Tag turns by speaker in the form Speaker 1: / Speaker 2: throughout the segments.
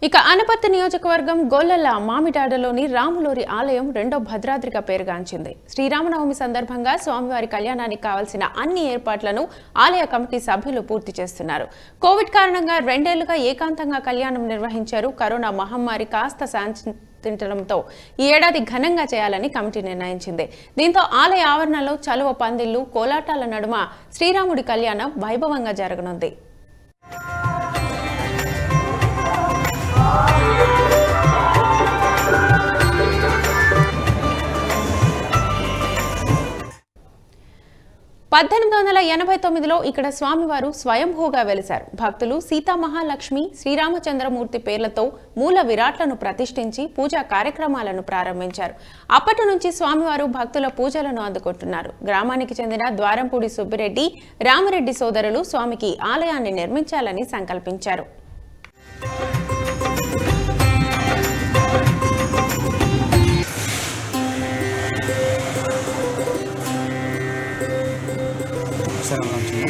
Speaker 1: ఇక అనపర్తి నియోజకవర్గం గొల్లల మామిడాడలోని రాములూరి ఆలయం రెండో భద్రాద్రిగా పేరుగాంచింది శ్రీరామనవమి సందర్భంగా స్వామివారి కళ్యాణానికి కావాల్సిన అన్ని ఏర్పాట్లను ఆలయ కమిటీ సభ్యులు పూర్తి చేస్తున్నారు కోవిడ్ కారణంగా రెండేళ్లుగా ఏకాంతంగా కళ్యాణం నిర్వహించారు కరోనా మహమ్మారి కాస్త శాంతి తింటడంతో ఈ ఏడాది ఘనంగా చేయాలని కమిటీ నిర్ణయించింది దీంతో ఆలయ ఆవరణలో చలువ పందిళ్లు కోలాటాల నడుమ శ్రీరాముడి కళ్యాణం వైభవంగా జరగనుంది పద్దెనిమిది వందల ఎనభై తొమ్మిదిలో ఇక్కడ స్వామివారు స్వయంభూగా వెలిశారు భక్తులు సీతామహాలక్ష్మి శ్రీరామచంద్రమూర్తి పేర్లతో మూల విరాట్లను ప్రతిష్ఠించి పూజా కార్యక్రమాలను ప్రారంభించారు అప్పటి నుంచి స్వామివారు భక్తుల పూజలను అందుకుంటున్నారు గ్రామానికి చెందిన ద్వారంపూడి సుబ్బిరెడ్డి రామరెడ్డి సోదరులు స్వామికి ఆలయాన్ని నిర్మించాలని సంకల్పించారు
Speaker 2: సరే మంచిది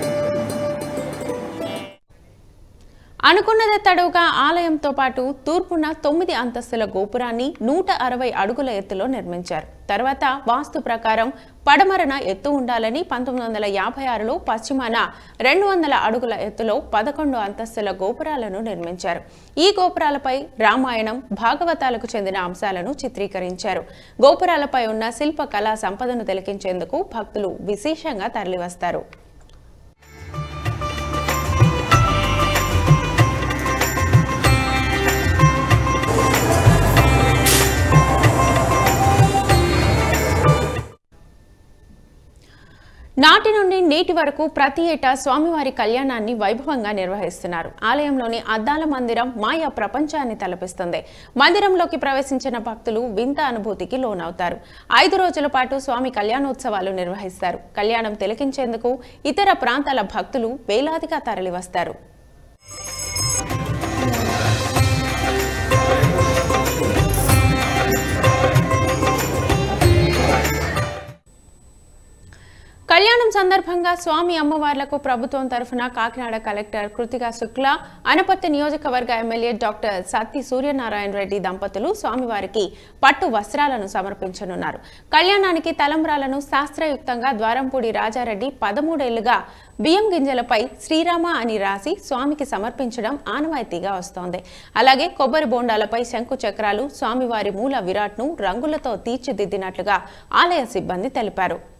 Speaker 1: అనుకున్నదే తడవుగా ఆలయంతో పాటు తూర్పున తొమ్మిది అంతస్తుల గోపురాన్ని నూట అరవై అడుగుల ఎత్తులో నిర్మించారు తర్వాత వాస్తు ప్రకారం పడమరన ఎత్తు ఉండాలని పంతొమ్మిది వందల యాభై ఆరులో పశ్చిమాన రెండు వందల అడుగుల ఎత్తులో పదకొండు అంతస్తుల గోపురాలను నిర్మించారు ఈ గోపురాలపై రామాయణం భాగవతాలకు చెందిన అంశాలను చిత్రీకరించారు గోపురాలపై ఉన్న శిల్ప కళా సంపదను తిలకించేందుకు భక్తులు విశేషంగా తరలివస్తారు నాటి నుండి నేటి వరకు ప్రతి ఏటా స్వామివారి కళ్యాణాన్ని వైభవంగా నిర్వహిస్తున్నారు ఆలయంలోని అద్దాల మందిరం మాయా ప్రపంచాన్ని తలపిస్తుంది మందిరంలోకి ప్రవేశించిన భక్తులు వింత అనుభూతికి లోనవుతారు ఐదు రోజుల పాటు స్వామి కళ్యాణోత్సవాలు నిర్వహిస్తారు కళ్యాణం తిలకించేందుకు ఇతర ప్రాంతాల భక్తులు వేలాదిగా తరలివస్తారు కళ్యాణం సందర్భంగా స్వామి అమ్మవార్లకు ప్రభుత్వం తరఫున కాకినాడ కలెక్టర్ కృతికా శుక్లా అనపత్తి నియోజకవర్గ ఎమ్మెల్యే డాక్టర్ సత్తి సూర్యనారాయణ రెడ్డి దంపతులు స్వామివారికి పట్టు వస్త్రాలను సమర్పించనున్నారు కళ్యాణానికి తలంబ్రాలను శాస్త్రయుక్తంగా ద్వారంపూడి రాజారెడ్డి పదమూడేళ్లుగా బియ్యం గింజలపై శ్రీరామ అని రాసి స్వామికి సమర్పించడం ఆనవాయితీగా వస్తోంది అలాగే కొబ్బరి బోండాలపై శంకు చక్రాలు స్వామివారి మూల విరాట్ను రంగులతో తీర్చిదిద్దినట్లుగా ఆలయ సిబ్బంది తెలిపారు